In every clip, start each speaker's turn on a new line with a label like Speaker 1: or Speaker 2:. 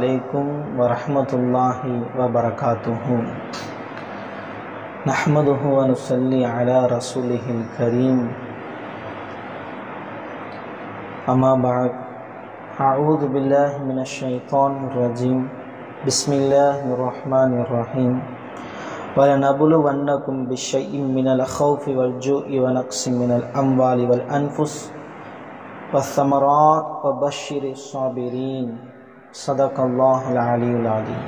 Speaker 1: عليكم ورحمة الله وبركاته نحمده ونصلي على رسوله الكريم أما بعد أعوذ بالله من الشيطان الرجيم بسم الله الرحمن الرحيم ولنبلونكم بشيء من الخوف والجوع ونقص من الأموال والأنفس والثمرات وبشر الصابرين صدق الله العلي العظيم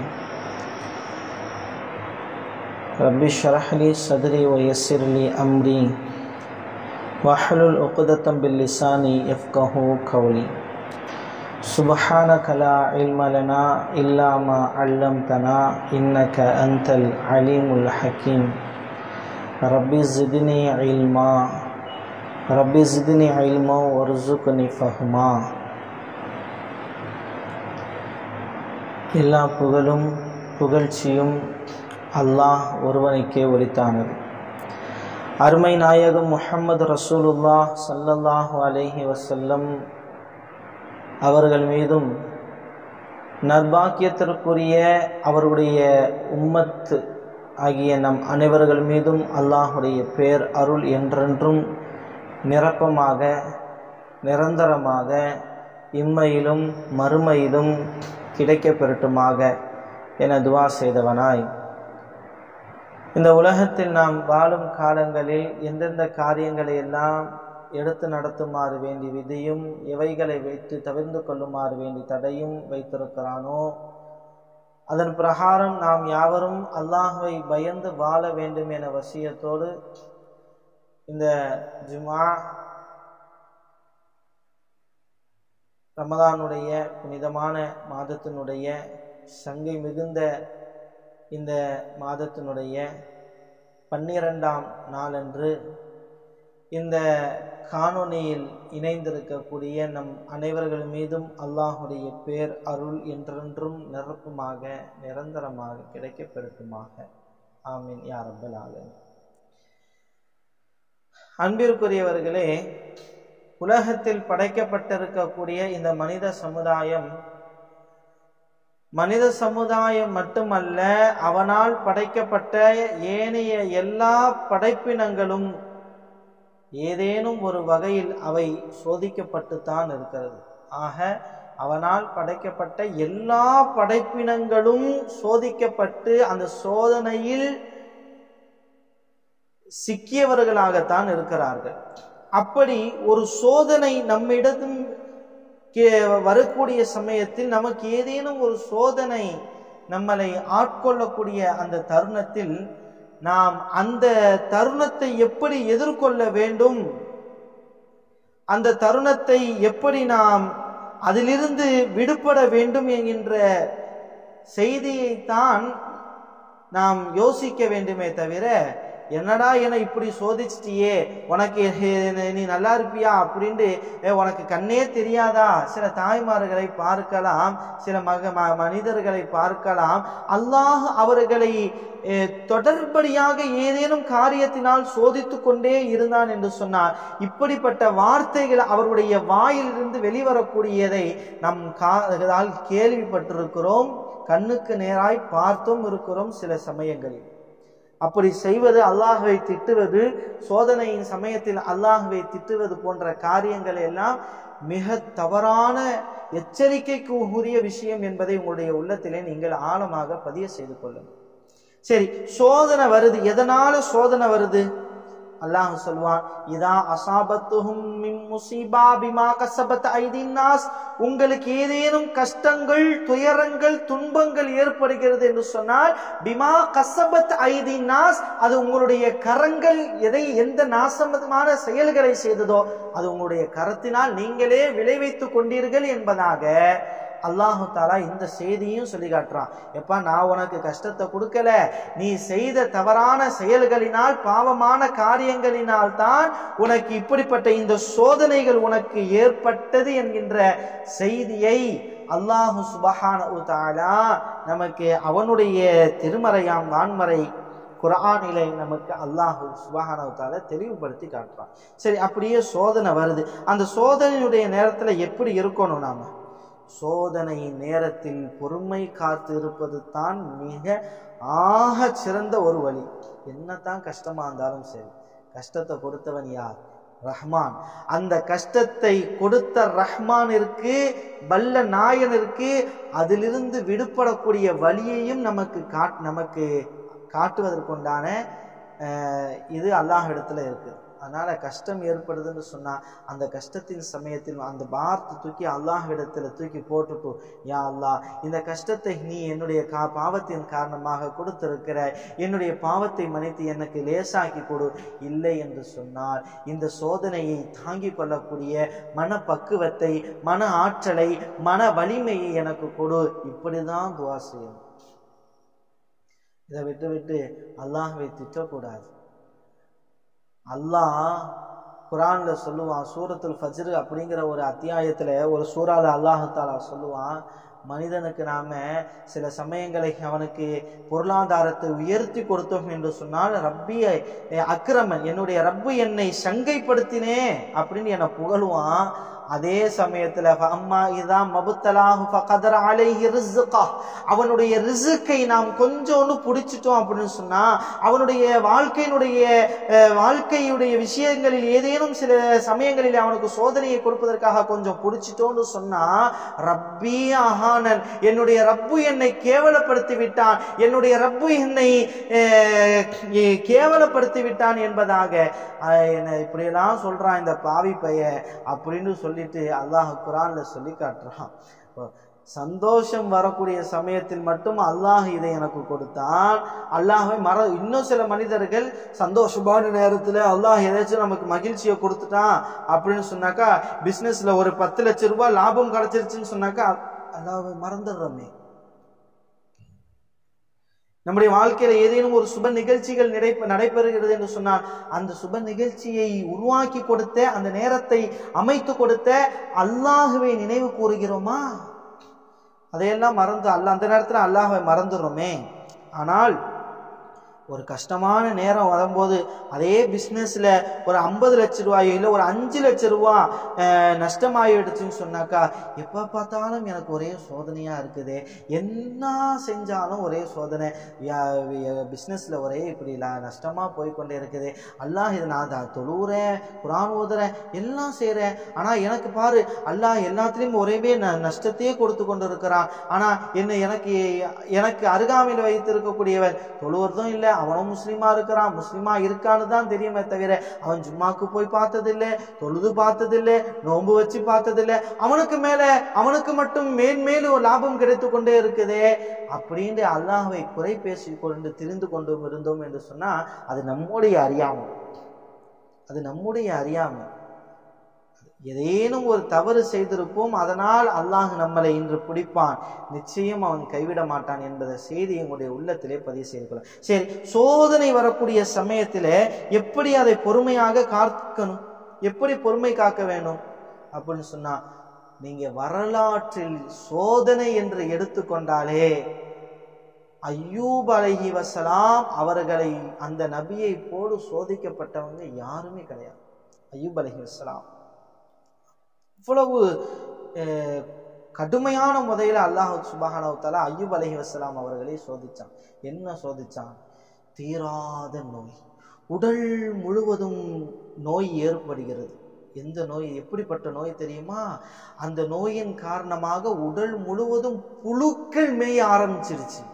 Speaker 1: رب اشرح لي صدري ويسر لي أمري واحلل عقدة باللسان يفقه قولي سبحانك لا علم لنا إلا ما علمتنا إنك أنت العليم الحكيم ربي زدني علما ربي زدني علما وارزقني فهما எல்லா புகழும் புகழ்ச்சியும் அல்லாஹ் ஒருவனுக்கே ஒலித்தானது அருமை நாயகம் முஹம்மது ரசூலுல்லாஹ் சல்லல்லாஹு அலைஹி வசல்லம் அவர்கள் மீதும் நர்பாக்கியத்திற்குரிய அவருடைய உம்மத்து ஆகிய நம் அனைவர்கள் மீதும் அல்லாஹுடைய பேர் அருள் என்றென்றும் நிரப்பமாக நிரந்தரமாக இம்மையிலும் மறுமையிலும் கிடைக்க பெறட்டுமாக என துவா செய்தவனாய் இந்த உலகத்தில் நாம் வாழும் காலங்களில் எந்தெந்த காரியங்களை எல்லாம் எடுத்து நடத்துமாறு வேண்டி விதியும் எவைகளை வைத்து தவிர்ந்து கொள்ளுமாறு வேண்டி தடையும் வைத்திருக்கிறானோ அதன் பிரகாரம் நாம் யாவரும் அல்லாஹுவை பயந்து வாழ வேண்டும் என வசியத்தோடு இந்த ஜுமா ரமதானுடைய புனிதமான மாதத்தினுடைய சங்கை மிகுந்த இந்த மாதத்தினுடைய பன்னிரெண்டாம் நாளன்று இந்த காணொனியில் இணைந்திருக்கக்கூடிய நம் அனைவர்கள் மீதும் அல்லாஹுடைய பேர் அருள் என்றென்றும் நிரப்புமாக நிரந்தரமாக கிடைக்க பெறட்டுமாக ஆமீன் யார் அப்பல் ஆலன் அன்பிற்குரியவர்களே உலகத்தில் படைக்கப்பட்டிருக்கக்கூடிய இந்த மனித சமுதாயம் மனித சமுதாயம் மட்டுமல்ல அவனால் படைக்கப்பட்ட ஏனைய எல்லா படைப்பினங்களும் ஏதேனும் ஒரு வகையில் அவை சோதிக்கப்பட்டுத்தான் இருக்கிறது ஆக அவனால் படைக்கப்பட்ட எல்லா படைப்பினங்களும் சோதிக்கப்பட்டு அந்த சோதனையில் சிக்கியவர்களாகத்தான் இருக்கிறார்கள் அப்படி ஒரு சோதனை நம்மிடத்தும் வரக்கூடிய சமயத்தில் நமக்கு ஏதேனும் ஒரு சோதனை நம்மளை ஆட்கொள்ளக்கூடிய அந்த தருணத்தில் நாம் அந்த தருணத்தை எப்படி எதிர்கொள்ள வேண்டும் அந்த தருணத்தை எப்படி நாம் அதிலிருந்து விடுபட வேண்டும் என்கின்ற செய்தியைத்தான் நாம் யோசிக்க வேண்டுமே தவிர என்னடா என இப்படி சோதிச்சிட்டியே உனக்கு நீ நல்லா இருப்பியா அப்படின்ட்டு உனக்கு கண்ணே தெரியாதா சில தாய்மார்களை பார்க்கலாம் சில மக மனிதர்களை பார்க்கலாம் அல்லாஹ் அவர்களை தொடர்படியாக ஏதேனும் காரியத்தினால் சோதித்து கொண்டே இருந்தான் என்று சொன்னார் இப்படிப்பட்ட வார்த்தைகள் அவருடைய வாயிலிருந்து வெளிவரக்கூடியதை நம் காதால் கேள்விப்பட்டிருக்கிறோம் கண்ணுக்கு நேராய் பார்த்தும் இருக்கிறோம் சில சமயங்களில் அப்படி செய்வது அல்லாஹுவை திட்டுவது சோதனையின் சமயத்தில் அல்லாஹுவை திட்டுவது போன்ற காரியங்கள் எல்லாம் மிக தவறான எச்சரிக்கைக்கு உரிய விஷயம் என்பதை உங்களுடைய உள்ளத்திலே நீங்கள் ஆழமாக பதிய செய்து கொள்ளுங்கள் சரி சோதனை வருது எதனால சோதனை வருது அல்லாஹ் சொல்வான் இதா அசாபத்துஹும் மின் முசீபா பிமா கசபத் ஐதின்னாஸ் உங்களுக்கு ஏதேனும் கஷ்டங்கள் துயரங்கள் துன்பங்கள் ஏற்படுகிறது என்று சொன்னால் பிமா கசபத் ஐதின்னாஸ் அது உங்களுடைய கரங்கள் எதை எந்த நாசமமான செயல்களை செய்ததோ அது உங்களுடைய கரத்தினால் நீங்களே விளைவித்துக் கொண்டீர்கள் என்பதாக அல்லாஹு தாலா இந்த செய்தியும் சொல்லி காட்டுறான் எப்பா நான் உனக்கு கஷ்டத்தை கொடுக்கல நீ செய்த தவறான செயல்களினால் பாவமான காரியங்களினால் தான் உனக்கு இப்படிப்பட்ட இந்த சோதனைகள் உனக்கு ஏற்பட்டது என்கின்ற செய்தியை அல்லாஹு சுபஹான தாலா நமக்கு அவனுடைய திருமறையாம் வான்மறை குரானிலை நமக்கு அல்லாஹு சுபஹானவத்தால தெளிவுபடுத்தி காட்டுறான் சரி அப்படியே சோதனை வருது அந்த சோதனையுடைய நேரத்தில் எப்படி இருக்கணும் நாம சோதனை நேரத்தில் பொறுமை காத்து இருப்பது தான் மிக ஆக சிறந்த ஒரு வழி என்னத்தான் கஷ்டமா இருந்தாலும் சரி கஷ்டத்தை கொடுத்தவன் யார் ரஹ்மான் அந்த கஷ்டத்தை கொடுத்த ரஹ்மானிற்கு வல்ல நாயனிற்கு அதிலிருந்து விடுபடக்கூடிய வழியையும் நமக்கு காட் நமக்கு காட்டுவதற்குண்டான அஹ், இது அல்லாஹ் இடத்துல இருக்கு அதனால கஷ்டம் ஏற்படுதுன்னு சொன்னா அந்த கஷ்டத்தின் சமயத்தில் அந்த பாரத்தை தூக்கி அல்லாஹ் இடத்துல தூக்கி போட்டுட்டு யா அல்லாஹ் இந்த கஷ்டத்தை நீ என்னுடைய கா பாவத்தின் காரணமாக கொடுத்திருக்கிற என்னுடைய பாவத்தை மன்னித்து எனக்கு லேசாக்கி கொடு இல்லை என்று சொன்னால் இந்த சோதனையை தாங்கிக் கொள்ளக்கூடிய மனப்பக்குவத்தை மன ஆற்றலை மன வலிமையை எனக்கு கொடு இப்படிதான் துவா செய்யணும் இதை விட்டு விட்டு அல்லாஹ்வை திட்டக்கூடாது அல்லாஹ் குரான்ல சொல்லுவான் சூரத்துல் ஃபஜ்ர் அப்படிங்கிற ஒரு அத்தியாயத்துல ஒரு சூறால அல்லாஹு தாலா சொல்லுவான் மனிதனுக்கு நாம சில சமயங்களை அவனுக்கு பொருளாதாரத்தை உயர்த்தி கொடுத்தோம் என்று சொன்னால் ரப்பி அக்கிரமன் என்னுடைய ரப்பு என்னை சங்கைப்படுத்தினே அப்படின்னு என்னை புகழுவான் அதே சமயத்துல அம்மா இதான் மபுத்தலாஹு ஃபகதர் அலைஹி ரிஸ்கா அவனுடைய ரிசுக்கை நாம் கொஞ்சோண்டு பிடிச்சிட்டோம் அப்படின்னு சொன்னா அவனுடைய வாழ்க்கையினுடைய அஹ், வாழ்க்கையுடைய விஷயங்களில் ஏதேனும் சில சமயங்களில் அவனுக்கு சோதனையை கொடுப்பதற்காக கொஞ்சம் பிடிச்சிட்டோம்னு சொன்னா ரப்பி அஹானன் என்னுடைய ரப்பு என்னை கேவலப்படுத்தி விட்டான் என்னுடைய ரப்பு என்னை அஹ், எ- கேவலப்படுத்தி விட்டான் என்பதாக அஹ், என்ன இப்படியெல்லாம் சொல்றான் இந்த பாவி பைய அப்படின்னு சொல்லிட்டு அல்லாஹ் குரான்ல சொல்லி காட்டுறான் இப்போ சந்தோஷம் வரக்கூடிய சமயத்தில் மட்டும் அல்லாஹ் இதை எனக்கு கொடுத்தான் அல்லாஹ்வை மற இன்னும் சில மனிதர்கள் சந்தோஷமான நேரத்துல அல்லாஹ் ஏதாச்சும் நமக்கு மகிழ்ச்சியை கொடுத்துட்டான் அப்படின்னு சொன்னாக்கா பிசினஸ்ல ஒரு பத்து லட்சம் ரூபாய் லாபம் கிடைச்சிருச்சுன்னு சொன்னாக்கா அல்லாஹ்வை மறந்துடுறோமே நம்முடைய வாழ்க்கையில ஏதேனும் ஒரு சுப நிகழ்ச்சிகள் நடைபெ நடைபெறுகிறது என்று சொன்னால் அந்த சுப நிகழ்ச்சியை உருவாக்கி கொடுத்த அந்த நேரத்தை அமைத்து கொடுத்த அல்லாஹுவை நினைவு கூறுகிறோமா அதையெல்லாம் மறந்து அல்ல அந்த நேரத்துல அல்லாஹ்வை மறந்துடுறோமே ஆனால் ஒரு கஷ்டமான நேரம் வரும்போது அதே பிஸ்னஸ்ல ஒரு ஐம்பது லட்ச ரூபாயோ இல்லை ஒரு அஞ்சு லட்ச ரூபா அஹ், நஷ்டமாயிடுச்சுன்னு சொன்னாக்கா எப்போ பார்த்தாலும் எனக்கு ஒரே சோதனையா இருக்குது என்ன செஞ்சாலும் ஒரே சோதனை பிஸ்னஸ்ல ஒரே இப்படி ல- நஷ்டமா போய் கொண்டே இருக்குது அல்லாஹ் இதை நான் தான் தொழுவுறேன் குரான் ஓதுறேன் எல்லாம் செய்றேன் ஆனா எனக்கு பாரு அல்லாஹ் எல்லாத்துலேயும் ஒரேவே ந நஷ்டத்தையே கொடுத்து கொண்டு இருக்கிறான் ஆனா என்ன எனக்கு எனக்கு அருகாமையில் வைத்திருக்கக்கூடியவன் தொழுவதும் இல்லை அவனும் முஸ்லீமா இருக்கிறான் முஸ்லீமா இருக்கான்னு தான் தெரியுமே தவிர அவன் ஜும்மாக்கு போய் பார்த்ததில்லை தொழுது பார்த்ததில்லை நோன்பு வச்சு பார்த்ததில்லை அவனுக்கு மேல அவனுக்கு மட்டும் மேன்மேலும் ஒரு லாபம் கிடைத்து கொண்டே இருக்குதே அப்படின்னு அல்லாஹ்வை குறை பேசி கொண்டு திரிந்து கொண்டு இருந்தோம் என்று சொன்னா அது நம்முடைய அறியாமை அது நம்முடைய அறியாமை ஏதேனும் ஒரு தவறு செய்திருப்போம் அதனால் அல்லாஹ் நம்மளை இன்று பிடிப்பான் நிச்சயம் அவன் கைவிட மாட்டான் என்பதை செய்தி எங்களுடைய உள்ளத்திலே பதிவு செய்து கொள்ள சரி சோதனை வரக்கூடிய சமயத்திலே எப்படி அதை பொறுமையாக காக்கணும் எப்படி பொறுமை காக்க வேணும் அப்படின்னு சொன்னா நீங்க வரலாற்றில் சோதனை என்று எடுத்துக்கொண்டாலே ஐயூப் அலைஹி வசலாம் அவர்களை அந்த நபியை போடு சோதிக்கப்பட்டவங்க யாருமே கிடையாது ஐயூப் அலைஹி வசலாம் இவ்வளவு அஹ், கடுமையான முறையில் அல்லாஹ் சுபஹானஹு தஆலா ஐயூப் அலைஹி வஸலாம் அவர்களை சோதிச்சான் என்ன சோதிச்சான் தீராத நோய் உடல் முழுவதும் நோய் ஏற்படுகிறது எந்த நோய் எப்படிப்பட்ட நோய் தெரியுமா அந்த நோயின் காரணமாக உடல் முழுவதும் புழுக்கள் மேய ஆரம்பிச்சிருச்சு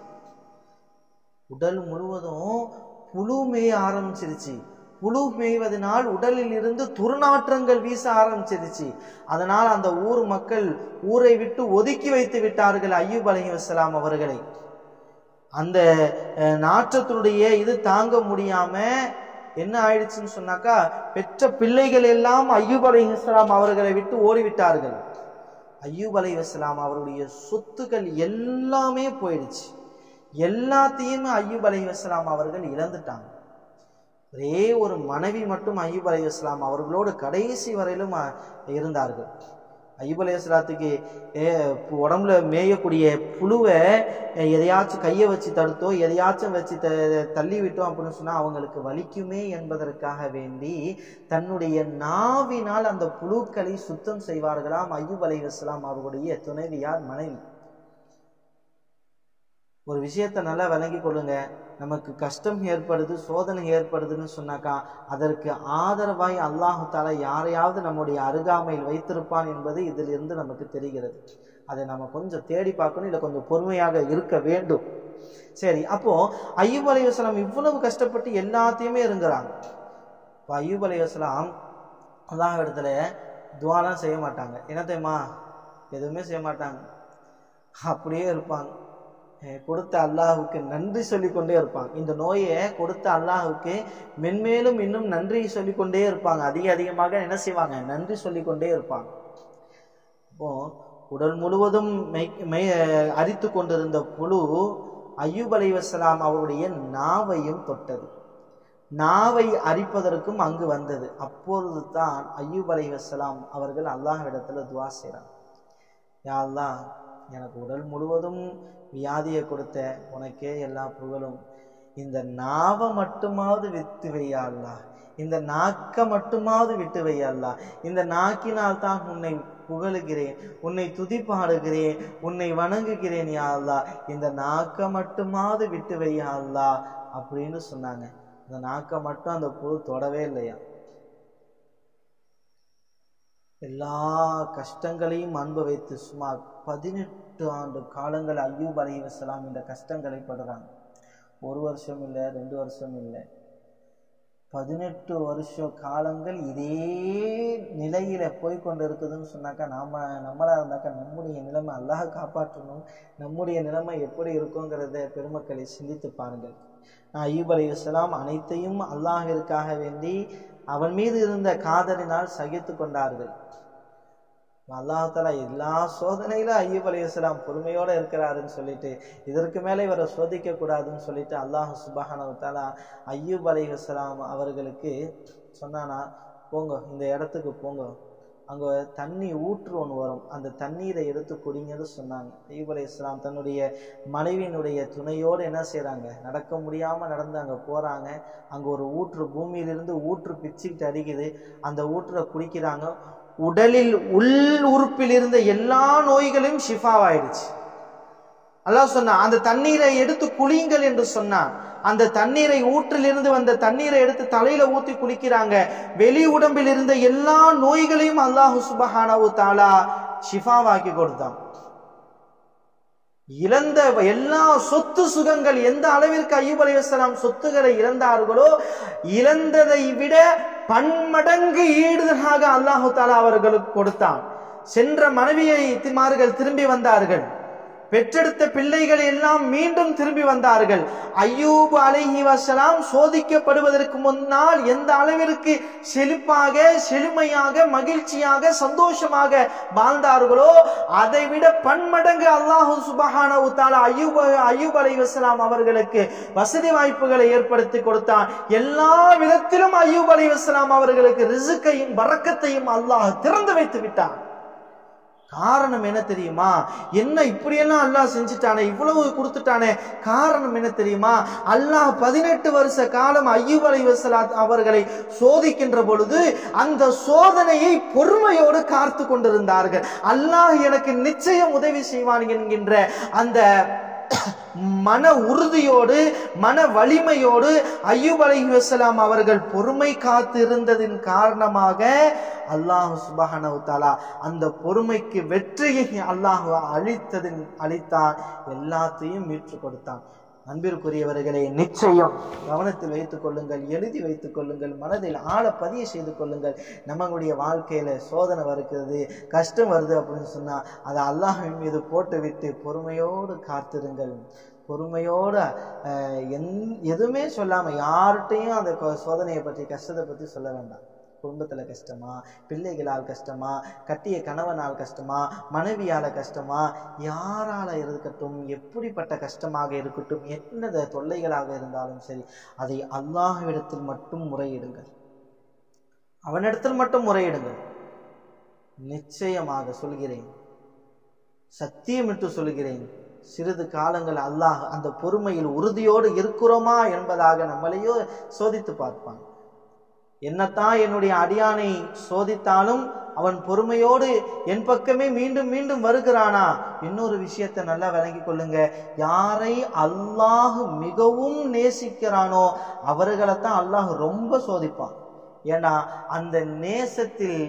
Speaker 1: உடல் முழுவதும் புழு மேய ஆரம்பிச்சிருச்சு புழு மேய்வதனால் உடலில் இருந்து துர்நாற்றங்கள் வீச ஆரம்பிச்சிருச்சு அதனால் அந்த ஊர் மக்கள் ஊரை விட்டு ஒதுக்கி வைத்து விட்டார்கள் ஐயூப் அலைஹி வஸலாம் அவர்களை அந்த அஹ், நாற்றத்தினுடைய இது தாங்க முடியாம என்ன ஆயிடுச்சுன்னு சொன்னாக்கா பெற்ற பிள்ளைகள் எல்லாம் ஐயூப் அலைஹிஸ்ஸலாம் அவர்களை விட்டு ஓடிவிட்டார்கள் ஐயூப் அலைஹிஸ்ஸலாம் அவருடைய சொத்துக்கள் எல்லாமே போயிடுச்சு எல்லாத்தையுமே ஐயூப் அலைஹிஸ்ஸலாம் அவர்கள் இழந்துட்டாங்க ஒரே ஒரு மனைவி மட்டும் ஐயூப் அலைஹிஸ்ஸலாம் அவர்களோடு கடைசி வரையிலும் அஹ், இருந்தார்கள் ஐயூப் அலையாத்துக்கு உடம்புல மேயக்கூடிய புழுவை அஹ், எதையாச்சும் கையை வச்சு தடுத்தோ எதையாச்சும் வச்சு த தள்ளி விட்டோம் அப்படின்னு சொன்னால் அவங்களுக்கு வலிக்குமே என்பதற்காக வேண்டி தன்னுடைய நாவினால் அந்த புழுக்களை சுத்தம் செய்வார்களாம் ஐயூப் அலைவாஸ்லாம் அவர்களுடைய துணைவியார் மனைவி ஒரு விஷயத்தை நல்லா விளங்கி கொள்ளுங்க நமக்கு கஷ்டம் ஏற்படுது சோதனை ஏற்படுதுன்னு சொன்னாக்கா அதற்கு ஆதரவாய் அல்லாஹு தாலா யாரையாவது நம்முடைய அருகாமையில் வைத்திருப்பான் என்பது இதிலிருந்து நமக்கு தெரிகிறது அதை நம்ம கொஞ்சம் தேடி பார்க்கணும் இல்லை கொஞ்சம் பொறுமையாக இருக்க வேண்டும் சரி அப்போ ஐயூப் அலைவாஸ்லாம் இவ்வளவு கஷ்டப்பட்டு எல்லாத்தையுமே இருங்கிறாங்க இப்போ ஐயூப் அலைவாஸ்லாம் அல்லாஹ் இடத்துல துவாலாம் செய்ய மாட்டாங்க என்ன தெரியுமா எதுவுமே செய்ய மாட்டாங்க அப்படியே இருப்பாங்க அஹ் கொடுத்த அல்லாஹுக்கு நன்றி சொல்லிக்கொண்டே இருப்பாங்க இந்த நோயை கொடுத்த அல்லாஹுக்கு மென்மேலும் இன்னும் நன்றி சொல்லிக்கொண்டே இருப்பாங்க அதிக அதிகமாக என்ன செய்வாங்க நன்றி சொல்லிக்கொண்டே இருப்பாங்க இப்போ உடல் முழுவதும் மெய் மெய் அரித்து கொண்டிருந்த புழு ஐயூப் அலைவசலாம் அவருடைய நாவையும் தொட்டது நாவை அரிப்பதற்கும் அங்கு வந்தது அப்பொழுது தான் ஐயூப் அலைவசலாம் அவர்கள் அல்லாஹ்விடத்துல துவா செய்கிறாங்க யா அல்லாஹ் எனக்கு உடல் முழுவதும் வியாதியை கொடுத்த உனக்கே எல்லா புகழும் இந்த நாவை மட்டுமாவது விட்டு வையா அல்லாஹ் இந்த நாக்க மட்டுமாவது விட்டு வையா அல்லாஹ் இந்த நாக்கினால் தான் உன்னை புகழுகிறேன் உன்னை துதிப்பாடுகிறேன் உன்னை வணங்குகிறேன் யா அல்லாஹ் இந்த நாக்க மட்டுமாவது விட்டு வையா அல்லாஹ் அப்படின்னு சொன்னாங்க அந்த நாக்க மட்டும் அந்த புழு தொடவே இல்லையா எல்லா கஷ்டங்களையும் அனுபவித்து சுமார் பதினெட்டு ஆண்டு காலங்கள் ஐயூப் அலைவசலாம் இந்த கஷ்டங்களை படுறாங்க ஒரு வருஷம் இல்லை ரெண்டு வருஷம் இல்லை பதினெட்டு வருஷ காலங்கள் இதே நிலையில போய் கொண்டு இருக்குதுன்னு சொன்னாக்கா நாம நம்மளா இருந்தாக்கா நம்முடைய நிலைமை அல்லாஹ் காப்பாற்றணும் நம்முடைய நிலைமை எப்படி இருக்குங்கிறத பெருமக்களை சிந்தித்து பாருங்கள் நான் ஐயூப் அலைவசலாம் அனைத்தையும் அல்லாஹிற்காக வேண்டி அவன் மீது இருந்த காதலினால் சகித்து கொண்டார்கள் அல்லாஹாலா எல்லா சோதனையிலும் ஐயூப் அலையாம் பொறுமையோடு இருக்கிறாருன்னு சொல்லிட்டு இதற்கு மேலே இவரை சோதிக்க கூடாதுன்னு சொல்லிட்டு அல்லாஹ் சுபஹானவத்தாலா ஐயூப் அலைஹிஸ்லாம் அவர்களுக்கு சொன்னானா போங்க இந்த இடத்துக்கு போங்க அங்கே தண்ணி ஊற்று ஒன்று வரும் அந்த தண்ணீரை எடுத்து குடிங்கன்னு சொன்னாங்க ஐயூப் அலி இஸ்லாம் தன்னுடைய மனைவியினுடைய துணையோடு என்ன செய்கிறாங்க நடக்க முடியாமல் நடந்து அங்கே போகிறாங்க அங்கே ஒரு ஊற்று பூமியிலிருந்து ஊற்று பிச்சுக்கிட்டு அடிக்குது அந்த ஊற்றை குடிக்கிறாங்க உடலில் உள் உறுப்பில் இருந்த எல்லா நோய்களையும் ஷிஃபாவாயிடுச்சு அல்லாஹ் சொன்னான் அந்த தண்ணீரை எடுத்து குளியுங்கள் என்று சொன்னான் அந்த தண்ணீரை ஊற்றிலிருந்து வந்த தண்ணீரை எடுத்து தலையில ஊத்தி குளிக்கிறாங்க வெளி உடம்பில் இருந்த எல்லா நோய்களையும் அல்லாஹு சுபஹானவு தாலா ஷிஃபாவாக்கி கொடுத்தான் இழந்த எல்லா சொத்து சுகங்கள் எந்த அளவிற்கு ஐயூப் அலையாம் சொத்துக்களை இழந்தார்களோ இழந்ததை விட பன்மடங்கு ஈடுதலாக அல்லாஹு தாலா அவர்களுக்கு கொடுத்தான் சென்ற மனைவியை திமார்கள் திரும்பி வந்தார்கள் பெற்றெடுத்த பிள்ளைகள் எல்லாம் மீண்டும் திரும்பி வந்தார்கள் ஐயூப் அலைஹி வசலாம் சோதிக்கப்படுவதற்கு முன்னால் எந்த அளவிற்கு செழிப்பாக செழுமையாக மகிழ்ச்சியாக சந்தோஷமாக வாழ்ந்தார்களோ அதை விட பன்மடங்கு அல்லாஹு சுபஹான உத்தால ஐயூப் ஐயூப் அலை வசலாம் அவர்களுக்கு வசதி வாய்ப்புகளை ஏற்படுத்தி கொடுத்தான் எல்லா விதத்திலும் ஐயூப் அலை வசலாம் அவர்களுக்கு ரிசுக்கையும் வரக்கத்தையும் அல்லாஹ் திறந்து வைத்து விட்டான் காரணம் என்ன தெரியுமா என்ன இப்படியெல்லாம் அல்லாஹ் செஞ்சுட்டானே இவ்வளவு கொடுத்துட்டானே காரணம் என்ன தெரியுமா அல்லாஹ் பதினெட்டு வருஷ காலம் ஐயூப் அலை வசலாத் அவர்களை சோதிக்கின்ற பொழுது அந்த சோதனையை பொறுமையோடு காத்து கொண்டிருந்தார்கள் அல்லாஹ் எனக்கு நிச்சயம் உதவி செய்வான் என்கின்ற அந்த மன உறுதியோடு மன வலிமையோடு ஐயூப் அலைஹி வஸலாம் அவர்கள் பொறுமை காத்து இருந்ததின் காரணமாக அல்லாஹ் சுபஹானஹு தஆலா அந்த பொறுமைக்கு வெற்றியை அல்லாஹ் அளித்ததின் அளித்தான் எல்லாத்தையும் மீட்டு கொடுத்தான் அன்பிற்குரியவர்களே நிச்சயம் கவனத்தில் வைத்துக் கொள்ளுங்கள் எழுதி வைத்துக் கொள்ளுங்கள் மனதில் ஆழ பதிய செய்து கொள்ளுங்கள் நம்மளுடைய வாழ்க்கையில சோதனை வருகிறது கஷ்டம் வருது அப்படின்னு சொன்னா அதை அல்லாஹின் மீது போட்டு விட்டு பொறுமையோடு காத்திருங்கள் பொறுமையோடு அஹ், எந் எதுவுமே சொல்லாம யார்கிட்டையும் அந்த கொ- சோதனையை பற்றி கஷ்டத்தை பற்றி சொல்ல வேண்டாம் குடும்பத்துல கஷ்டமா பிள்ளைகளால் கஷ்டமா கட்டிய கணவனால் கஷ்டமா மனைவியால கஷ்டமா யாரால இருக்கட்டும் எப்படிப்பட்ட கஷ்டமாக இருக்கட்டும் என்னத தொல்லைகளாக இருந்தாலும் சரி அதை அல்லாஹ்விடத்தில் மட்டும் முறையிடுங்கள் அவனிடத்தில் மட்டும் முறையிடுங்கள் நிச்சயமாக சொல்கிறேன் சத்தியமிட்டு சொல்கிறேன் சிறிது காலங்கள் அல்லாஹ் அந்த பொறுமையில் உறுதியோடு இருக்கிறோமா என்பதாக நம்மளையோ சோதித்து பார்ப்பான் என்னத்தான் என்னுடைய அடியானை சோதித்தாலும் அவன் பொறுமையோடு என் பக்கமே மீண்டும் மீண்டும் வருகிறானா இன்னொரு விஷயத்தை நல்லா விளங்கி கொள்ளுங்க யாரை அல்லாஹ் மிகவும் நேசிக்கிறானோ அவர்களைத்தான் அல்லாஹ் ரொம்ப சோதிப்பான் ஏன்னா அந்த நேசத்தில்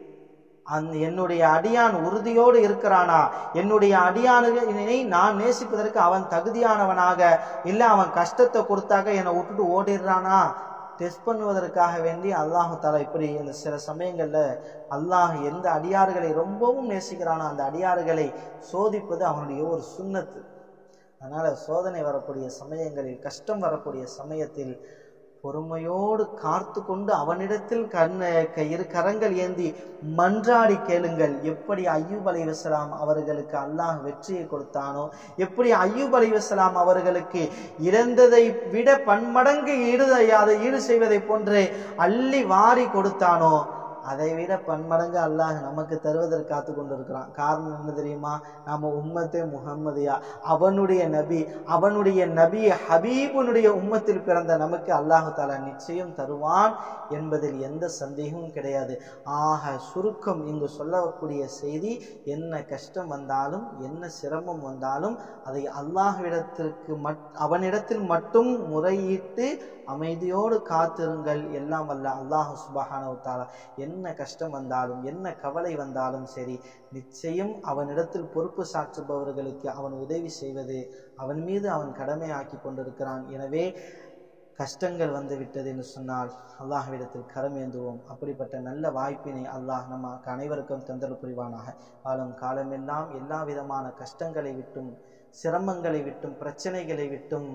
Speaker 1: அந் என்னுடைய அடியான் உறுதியோடு இருக்கிறானா என்னுடைய அடியானை நான் நேசிப்பதற்கு அவன் தகுதியானவனாக இல்லை அவன் கஷ்டத்தை கொடுத்தாக என்னை விட்டுட்டு ஓடிடுறானா டெஸ்ட் பண்ணுவதற்காக வேண்டி அல்லாஹு தாலா இப்படி இந்த சில சமயங்கள்ல அல்லாஹ் எந்த அடியார்களை ரொம்பவும் நேசிக்கிறானோ அந்த அடியார்களை சோதிப்பது அவனுடைய ஒரு சுண்ணத்து அதனால சோதனை வரக்கூடிய சமயங்களில் கஷ்டம் வரக்கூடிய சமயத்தில் பொறுமையோடு காத்து கொண்டு அவனிடத்தில் கண் இரு கரங்கள் ஏந்தி மன்றாடி கேளுங்கள் எப்படி ஐயூப் அலி வசலாம் அவர்களுக்கு அல்லாஹ் வெற்றியை கொடுத்தானோ எப்படி ஐயூப் அலி வசலாம் அவர்களுக்கு இழந்ததை விட பன்மடங்கு ஈடு அதை ஈடு செய்வதை போன்று அள்ளி வாரி கொடுத்தானோ அதை விட பன்மடங்கு அல்லாஹ் நமக்கு தருவதற்கு காத்து கொண்டிருக்கிறான் காரணம் என்ன தெரியுமா நாம உம்மத்தே முகம்மதியா அவனுடைய நபி அவனுடைய நபி ஹபீபுனுடைய உம்மத்தில் பிறந்த நமக்கு அல்லாஹு தாலா நிச்சயம் தருவான் என்பதில் எந்த சந்தேகமும் கிடையாது ஆக சுருக்கம் இங்கு சொல்லக்கூடிய செய்தி என்ன கஷ்டம் வந்தாலும் என்ன சிரமம் வந்தாலும் அதை அல்லாஹ்விடத்திற்கு மட் அவனிடத்தில் மட்டும் முறையிட்டு அமைதியோடு காத்திருங்கள் எல்லாம் வல்ல அல்லாஹு சுபஹானவு தாலா என்ன கஷ்டம் வந்தாலும் என்ன கவலை வந்தாலும் சரி நிச்சயம் அவனிடத்தில் பொறுப்பு சாற்றுபவர்களுக்கு அவன் உதவி செய்வது அவன் மீது அவன் கடமையாக்கி கொண்டிருக்கிறான் எனவே கஷ்டங்கள் வந்து விட்டது என்று சொன்னால் அல்லாஹ்விடத்தில் கரமேந்துவோம் அப்படிப்பட்ட நல்ல வாய்ப்பினை அல்லாஹ் நமக்கு அனைவருக்கும் தந்தல் புரிவானாக வாழும் காலமெல்லாம் எல்லா விதமான கஷ்டங்களை விட்டும் சிரமங்களை விட்டும் பிரச்சனைகளை விட்டும்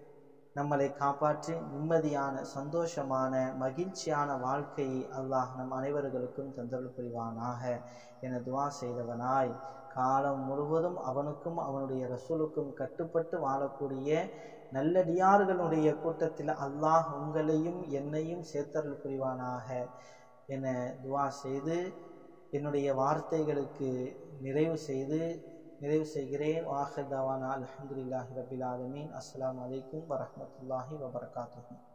Speaker 1: நம்மளை காப்பாற்றி நிம்மதியான சந்தோஷமான மகிழ்ச்சியான வாழ்க்கையை அல்லாஹ் நம் அனைவர்களுக்கும் தந்தருள் புரிவானாக என துவா செய்தவனாய் காலம் முழுவதும் அவனுக்கும் அவனுடைய ரசூலுக்கும் கட்டுப்பட்டு வாழக்கூடிய நல்லடியார்களுடைய கூட்டத்தில் அல்லாஹ் உங்களையும் என்னையும் சேர்த்தருள் புரிவானாக என துவா செய்து என்னுடைய வார்த்தைகளுக்கு நிறைவு செய்து நிறைவு செய்கிறேன் வாஹிதாவானா அலமதுல்லாஹி ரபில் ஆலமீன் அஸ்லாம் வலைக்கும் வரமத்துல்லாஹி வபர்காத்துஹூ